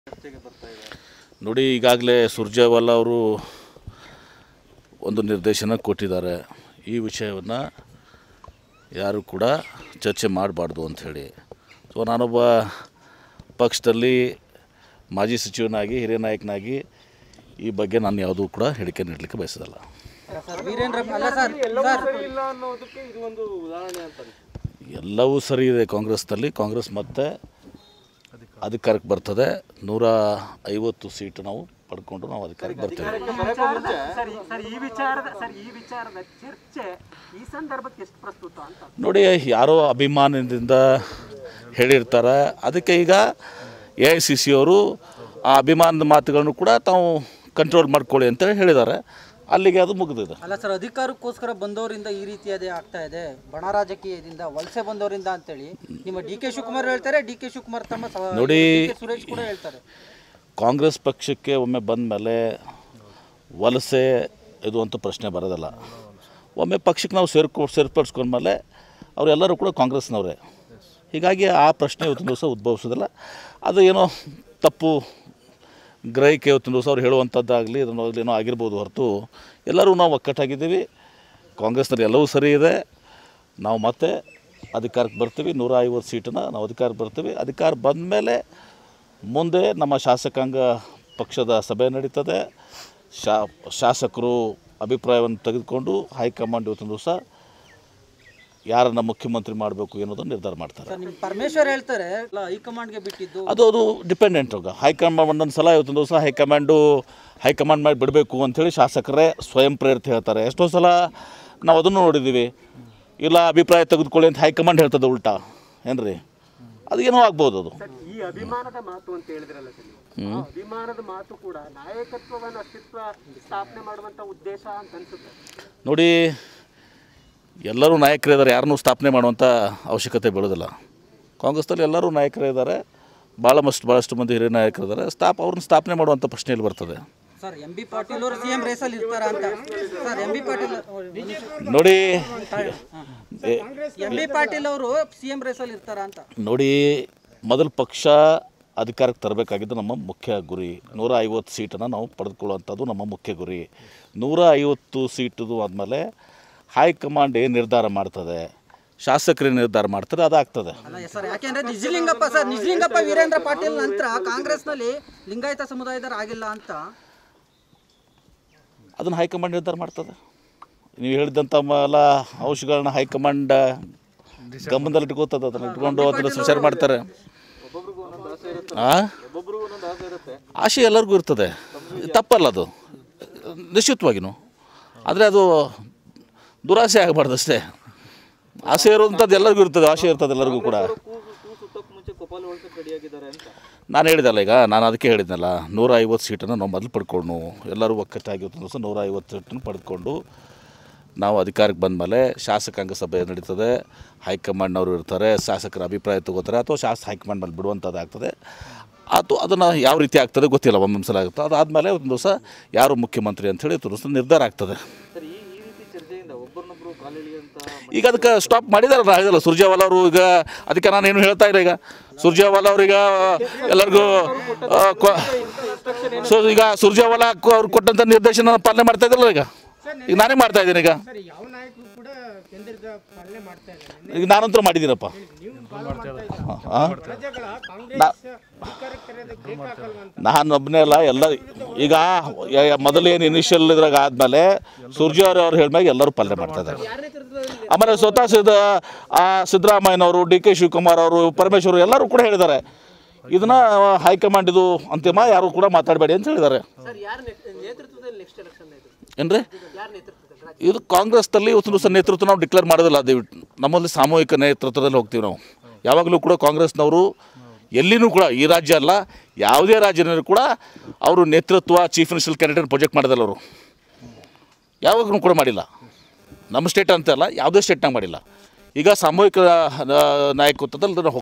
ನೋಡಿ ಈಗಾಗಲೇ ಸುರ್ಜೇವಾಲಾ ಅವರು ಒಂದು ನಿರ್ದೇಶನ ಕೊಟ್ಟಿದ್ದಾರೆ ಈ ವಿಷಯವನ್ನು ಯಾರು ಕೂಡ ಚರ್ಚೆ ಮಾಡಬಾರ್ದು ಅಂಥೇಳಿ ಸೊ ನಾನೊಬ್ಬ ಪಕ್ಷದಲ್ಲಿ ಮಾಜಿ ಸಚಿವನಾಗಿ ಹಿರಿಯ ನಾಯಕನಾಗಿ ಈ ಬಗ್ಗೆ ನಾನು ಯಾವುದೂ ಕೂಡ ಹೇಳಿಕೆ ನೀಡಲಿಕ್ಕೆ ಬಯಸೋದಲ್ಲ ಸರ್ ವೀರೇಂದ್ರ ಅಲ್ಲ ಸರ್ ಸರ್ ಇಲ್ಲ ಅನ್ನೋದಕ್ಕೆ ಇದು ಒಂದು ಉದಾಹರಣೆ ಅಂತ ಎಲ್ಲವೂ ಸರಿ ಇದೆ ಕಾಂಗ್ರೆಸ್ನಲ್ಲಿ ಕಾಂಗ್ರೆಸ್ ಮತ್ತೆ ಅಧಿಕಾರಕ್ಕೆ ಬರ್ತದೆ ನೂರ ಐವತ್ತು ಸೀಟು ನಾವು ಪಡ್ಕೊಂಡು ನಾವು ಅಧಿಕಾರಕ್ಕೆ ಬರ್ತೇವೆ ಸರ್ ಈ- ಸರ್ ಈ ವಿಚಾರದ ಸರ್ ಈ ವಿಚಾರದ ಚರ್ಚೆ ಈ ಸಂದರ್ಭಕ್ಕೆ ಎಷ್ಟು ಪ್ರಸ್ತುತ ಅಂತ ನೋಡಿ ಯಾರೋ ಅಭಿಮಾನದಿಂದ ಹೇಳಿರ್ತಾರೆ ಅದಕ್ಕೆ ಈಗ ಎ ಐ ಸಿ ಸಿ ಅವರು ಆ ಅಭಿಮಾನದ ಮಾತುಗಳನ್ನು ಕೂಡ ತಾವು ಕಂಟ್ರೋಲ್ ಮಾಡ್ಕೊಳ್ಳಿ ಅಂತೇಳಿ ಹೇಳಿದ್ದಾರೆ ಅಲ್ಲಿಗೆ ಅದು ಮುಗಿದಿದೆ ಅಲ್ಲ ಸರ್ ಅಧಿಕಾರಕ್ಕೋಸ್ಕರ ಬಂದವರಿಂದ ಈ ರೀತಿಯದೇ ಆಗ್ತಾ ಇದೆ ಬಣ ರಾಜಕೀಯದಿಂದ ವಲಸೆ ಬಂದವರಿಂದ ಅಂತೇಳಿ ನಿಮ್ಮ ಡಿ ಕೆ ಶಿವಕುಮಾರ್ ಹೇಳ್ತಾರೆ ಡಿ ಕೆ ಶಿವಕುಮಾರ್ ತಮ್ಮ ಸ- ನೋಡಿ. DK ಸುರೇಶ್ ಕೂಡ ಹೇಳ್ತಾರೆ ಕಾಂಗ್ರೆಸ್ ಪಕ್ಷಕ್ಕೆ ಒಮ್ಮೆ ಬಂದ ಮೇಲೆ ವಲಸೆ ಇದು ಅಂತ ಪ್ರಶ್ನೆ ಬರೋದಿಲ್ಲ ಒಮ್ಮೆ ಪಕ್ಷಕ್ಕೆ ನಾವು ಸೇರ್ಕೊ ಸೇರ್ಪಡಿಸ್ಕೊಂಡ್ಮೇಲೆ ಅವರೆಲ್ಲರೂ ಕೂಡ ಕಾಂಗ್ರೆಸ್ನವರೇ ಹೀಗಾಗಿ ಆ ಪ್ರಶ್ನೆ ಇವತ್ತಿನ ದಿವಸ ಉದ್ಭವಿಸೋದಿಲ್ಲ ಅದು ಏನೋ ತಪ್ಪು ಗ್ರಹಿಕೆ ಇವತ್ತಿನ ದಿವಸ ಅವ್ರು ಹೇಳುವಂಥದ್ದಾಗಲಿ ಅದನ್ನು ಏನೋ ಆಗಿರ್ಬೋದು ಹೊರತು ಎಲ್ಲರೂ ನಾವು ಒಕ್ಕಟ್ಟಾಗಿದ್ದೀವಿ ಕಾಂಗ್ರೆಸ್ನಲ್ಲಿ ಎಲ್ಲವೂ ಸರಿ ಇದೆ ನಾವು ಮತ್ತೆ ಅಧಿಕಾರಕ್ಕೆ ಬರ್ತೀವಿ ನೂರ ಐವತ್ತು ಸೀಟನ್ನ ನಾವು ಅಧಿಕಾರಕ್ಕೆ ಬರ್ತೀವಿ ಅಧಿಕಾರ ಬಂದ ಮೇಲೆ ಮುಂದೆ ನಮ್ಮ ಶಾಸಕಾಂಗ ಪಕ್ಷದ ಸಭೆ ನಡೀತದೆ ಶಾ ಶಾಸಕರು ಅಭಿಪ್ರಾಯವನ್ನು ತೆಗೆದುಕೊಂಡು ಹೈಕಮಾಂಡ್ ಇವತ್ತಿನ ದಿವಸ ಯಾರನ್ನು ಮುಖ್ಯಮಂತ್ರಿ ಮಾಡಬೇಕು ಅನ್ನೋದನ್ನು ನಿರ್ಧಾರ ಮಾಡ್ತಾರೆ ಸರ್ ನಿಮ್ಮ ಪರಮೇಶ್ವರ್ ಹೇಳ್ತಾರೆ ಅಲ್ಲ ಹೈಕಮಾಂಡ್ಗೆ ಬಿಟ್ಟಿದ್ದು ಅದು ಅದು ಡಿಪೆಂಡೆಂಟ್ ಹೋಗ ಹೈಕಮಾಂಡ್ ಒಂದೊಂದು ಸಲ ಇವತ್ತೊಂದು ದಿವಸ ಹೈಕಮಾಂಡು ಹೈಕಮಾಂಡ್ ಮಾಡಿ ಬಿಡಬೇಕು ಅಂಥೇಳಿ ಶಾಸಕರೇ ಸ್ವಯಂ ಪ್ರೇರಿತ ಹೇಳ್ತಾರೆ ಎಷ್ಟೋ ಸಲ ನಾವು ಅದನ್ನು ನೋಡಿದ್ದೀವಿ ಇಲ್ಲ ಅಭಿಪ್ರಾಯ ತೆಗೆದುಕೊಳ್ಳಿ ಅಂತ ಹೈಕಮಾಂಡ್ ಹೇಳ್ತದೆ ಉಲ್ಟಾ ಏನ್ರಿ ಅದು ಏನೋ ಆಗ್ಬೋದು ಅದು ಸರ್ ಈ ಅಭಿಮಾನದ ಮಾತು ಅಂತ ಹೇಳಿದ್ರಲ್ಲ ಸರ್ ನೀವು. ಆ ಅಭಿಮಾನದ ಮಾತು ಕೂಡ ನಾಯಕತ್ವವನ್ನು ಅಸ್ತಿತ್ವ ಸ್ಥಾಪನೆ ಮಾಡುವಂತ ಉದ್ದೇಶ ಅಂತ ಅನ್ಸುತ್ತೆ ನೋಡಿ ಎಲ್ಲರೂ ನಾಯಕರಿದ್ದಾರೆ ಯಾರನ್ನೂ ಸ್ಥಾಪನೆ ಮಾಡುವಂಥ ಅವಶ್ಯಕತೆ ಬೀಳೋದಿಲ್ಲ ಕಾಂಗ್ರೆಸ್ನಲ್ಲಿ ಎಲ್ಲರೂ ನಾಯಕರಿದ್ದಾರೆ ಭಾಳ ಮಸ್ಟ್ ಭಾಳಷ್ಟು ಮಂದಿ ಹಿರಿಯ ನಾಯಕರಿದ್ದಾರೆ ಸ್ಥಾಪ ಅವ್ರನ್ನ ಸ್ಥಾಪನೆ ಮಾಡುವಂಥ ಪ್ರಶ್ನೆ ಇಲ್ಲಿ ಬರ್ತದೆ ಸರ್ ಎಂ ಬಿ ಪಾಟೀಲ್ ಅವರು ಸಿ ಎಂ ರೇಸಲ್ಲಿ ಇರ್ತಾರ ಅಂತ ಸರ್ ಎಂ ಬಿ ಪಾಟೀಲ್ ನೋಡಿ ಎಂ ಬಿ ಪಾಟೀಲ್ ಅವರು ಸಿ ಎಂ ರೇಸಲ್ಲಿ ಇರ್ತಾರ ಅಂತ ನೋಡಿ ಮೊದಲ ಪಕ್ಷ ಅಧಿಕಾರಕ್ಕೆ ತರಬೇಕಾಗಿದ್ದು ನಮ್ಮ ಮುಖ್ಯ ಗುರಿ ನೂರ ಐವತ್ತು ಸೀಟನ್ನು ನಾವು ಪಡೆದುಕೊಳ್ಳುವಂಥದ್ದು ನಮ್ಮ ಮುಖ್ಯ ಗುರಿ ನೂರ ಐವತ್ತು ಸೀಟದು ಆದಮೇಲೆ ಹೈಕಮಾಂಡ್ ಏನು ನಿರ್ಧಾರ ಮಾಡ್ತದೆ ಶಾಸಕರು ನಿರ್ಧಾರ ಮಾಡ್ತಾರೆ ಅದಾಗ್ತದೆ ಅಲ್ಲ ಸರ್ ಯಾಕೆಂದ್ರೆ ನಿಜಲಿಂಗಪ್ಪ ಸರ್ ನಿಜಲಿಂಗಪ್ಪ ವೀರೇಂದ್ರ ಪಾಟೀಲ್ ನಂತರ ಕಾಂಗ್ರೆಸ್ನಲ್ಲಿ ಲಿಂಗಾಯತ ಸಮುದಾಯದವರು ಆಗಿಲ್ಲ ಅಂತ ಅದನ್ನು ಹೈಕಮಾಂಡ್ ನಿರ್ಧಾರ ಮಾಡ್ತದೆ ನೀವು ಹೇಳಿದಂಥ ಎಲ್ಲ ಅಂಶಗಳನ್ನ ಹೈಕಮಾಂಡ್ ಗಮನದಲ್ಲಿ ಇಟ್ಕೋತದೆ ಅದನ್ನು ಇಟ್ಕೊಂಡು ಅದನ್ನು ವಿಚಾರ ಮಾಡ್ತಾರೆ ಆ ಒಬ್ಬೊಬ್ರಿಗೂ ಒಂದೊಂದು ಆಸೆ ಇರುತ್ತೆ ಆಸೆ ಎಲ್ಲರಿಗೂ ಇರ್ತದೆ ತಪ್ಪಲ್ಲ ಅದು ನಿಶ್ಚಿತವಾಗಿಯೂ ಆದರೆ ಅದು ದುರಾಸೆ ಆಗಬಾರ್ದು ಅಷ್ಟೇ ಆಸೆ ಇರುವಂಥದ್ದು ಎಲ್ಲರಿಗೂ ಇರ್ತದೆ ಆಸೆ ಇರ್ತದೆ ಎಲ್ಲರಿಗೂ ಕೂಡ ಕೂಸು ಕೂಸು ಹುಟ್ಟೋಕೆ ಮುಂಚೆ ಕೊಪಾಲ ಹೊಳ್ಸಕ್ಕೆ ರೆಡಿಯಾಗಿದ್ದಾರೆ ಅಂತ ನಾನು ಹೇಳಿದಲ್ಲ ಈಗ ನಾನು ಅದಕ್ಕೆ ಹೇಳಿದ್ನಲ್ಲ ನೂರ ಐವತ್ತು ಸೀಟನ್ನು ನಾವು ಮೊದಲು ಪಡ್ಕೊಂಡು ಎಲ್ಲರೂ ಒಕ್ಕಟ್ಟಾಗಿ ಇವತ್ತು ದಿವಸ ನೂರ ಐವತ್ತು ಸೀಟನ್ನು ಪಡೆದುಕೊಂಡು ನಾವು ಅಧಿಕಾರಕ್ಕೆ ಬಂದಮೇಲೆ ಶಾಸಕಾಂಗ ಸಭೆ ನಡೀತದೆ ಹೈಕಮಾಂಡ್ನವರು ಇರ್ತಾರೆ ಶಾಸಕರ ಅಭಿಪ್ರಾಯ ತಗೋತಾರೆ ಅಥವಾ ಶಾಸ ಹೈಕಮಾಂಡ್ ಮೇಲೆ ಬಿಡುವಂಥದ್ದು ಆಗ್ತದೆ ಅದು ಅದನ್ನು ಯಾವ ರೀತಿ ಆಗ್ತದೆ ಗೊತ್ತಿಲ್ಲ ಒಮ್ಮೊಂದು ಸಲ ಆಗುತ್ತೆ ಅದಾದಮೇಲೆ ಒಂದು ದಿವಸ ಯಾರು ಮುಖ್ಯಮಂತ್ರಿ ಅಂಥೇಳಿ ಇವತ್ತು ದಿವಸ ನಿರ್ಧಾರ ಆಗ್ತದೆ ಸರ್ ಈ ಈ ರೀತಿ ಚರ್ಚೆಯಿಂದ ಒಬ್ಬರನ್ನೊಬ್ರು ಕಾಲೆಳೆಯುವಂತ ಈಗ ಅದಕ್ಕೆ ಸ್ಟಾಪ್ ಮಾಡಿದಾರೆ ನಾ ಹೇಳಿದಲ್ಲ ಸುರ್ಜೇವಾಲಾ ಅವರು ಈಗ ಅದಕ್ಕೆ ನಾನು ಏನು ಹೇಳ್ತಾ ಇಲ್ಲ ಈಗ ಸುರ್ಜೇವಾಲಾ ಅವ್ರೀಗ ಎಲ್ಲರಿಗೂ ಆ, ಕೊ- ಸೊ ಈಗ ಸುರ್ಜೇವಾಲಾ ಕ- ಅವ್ರು ಕೊಟ್ಟಂಥ ನಿರ್ದೇಶನ ಪಾಲನೆ ಮಾಡ್ತಾ ಇದ್ರಲ್ಲ ಈಗ ಈಗ ನಾನೇ ಮಾಡ್ತಾ ಇದ್ದೀನಿ ಈಗ ಸರ್ ಯಾವ ನಾಯಕರು ಕೂಡ ಕೇಂದ್ರದ ಪಾಲನೆ ಮಾಡ್ತಾ ಇದ್ದಾರೆ ಈಗ ನಾನಂತೂ ಮಾಡಿದ್ದೀನಪ್ಪ ನೀವು ಫಾಲೋ ಮಾಡ್ತಾ ಇದ್ದೀರಾ ಆ? ಪ್ರಜೆಗಳ ಕಾಂಗ್ರೆಸ್ ಅಧಿಕಾರಕ್ಕೆ ತರೋದಕ್ಕೆ ಬೇಕಾಗಲ್ವಂತ ನಾನು ಒಬ್ಬನೇ ಅಲ್ಲ ಎಲ್ಲ ಈಗ ಯ- ಯ- ಮೊದಲು ಏನು ಇನಿಷಿಯಲ್ ಇದ್ರಾಗ ಆದಮೇಲೆ ಸುರ್ಜೇವಾಲ ಅವ್ರು ಹೇಳಿದ್ಮೇಲೆ ಎಲ್ಲರೂ ಪಾಲನೆ ಮಾಡ್ತಾ ಇದ್ದಾರೆ ಯಾರ ನೇತೃತ್ವದಲ್ಲಿ ಆಮೇಲೆ ಸ್ವತಃ ಸಿದ್ದ ಆ ಸಿದ್ದರಾಮಯ್ಯನವರು ಡಿ ಕೆ ಶಿವಕುಮಾರ್ ಅವರು ಪರಮೇಶ್ವರ್ ಎಲ್ಲರೂ ಕೂಡ ಹೇಳಿದ್ದಾರೆ ಇದನ್ನ ಹೈಕಮಾಂಡ್ ಇದು ಅಂತಿಮ ಯಾರು ಕೂಡ ಮಾತಾಡಬೇಡಿ ಅಂತ ಹೇಳಿದ್ದಾರೆ ಸರ್ ಯಾರ ನೇತೃತ್ವದಲ್ಲಿ ನೆಕ್ಸ್ಟ್ ಎಲೆಕ್ಷನ್ ಇದೆ ಏನ್ರಿ ಯಾರ ನೇತೃತ್ವದಲ್ಲಿ ಇದು ಕಾಂಗ್ರೆಸ್ನಲ್ಲಿ ಇವತ್ತು ದಿವಸ ನೇತೃತ್ವ ನಾವು ಡಿಕ್ಲೇರ್ ಮಾಡೋದಿಲ್ಲ ಅದು ನಮ್ಮಲ್ಲಿ ಸಾಮೂಹಿಕ ನೇತೃತ್ವದಲ್ಲಿ ಹೋಗ್ತೀವಿ ನಾವು ಯಾವಾಗಲೂ ಕೂಡ ಕಾಂಗ್ರೆಸ್ನವರು ಎಲ್ಲಿನೂ ಕೂಡ ಈ ರಾಜ್ಯ ಅಲ್ಲ ಯಾವುದೇ ರಾಜ್ಯನಲ್ಲೂ ಕೂಡ ಅವರು ನೇತೃತ್ವ ಚೀಫ್ ಮಿನಿಸ್ಟರ್ ಕ್ಯಾಂಡಿಡೇಟ್ ಪ್ರೊಜೆಕ್ಟ್ ಮಾಡೋದಿಲ್ಲ ಅವರು ಯಾವಾಗಲೂ ಕೂಡ ಮಾಡಿಲ್ಲ ನಮ್ಮ ಸ್ಟೇಟ್ ಅಂತ ಅಲ್ಲ ಯಾವುದೇ ಸ್ಟೇಟ್ನಾಗ ಮಾಡಿಲ್ಲ ಈಗ ಸಾಮೂಹಿಕ ಆ, ನಾಯಕತ್ವದಲ್ಲಿ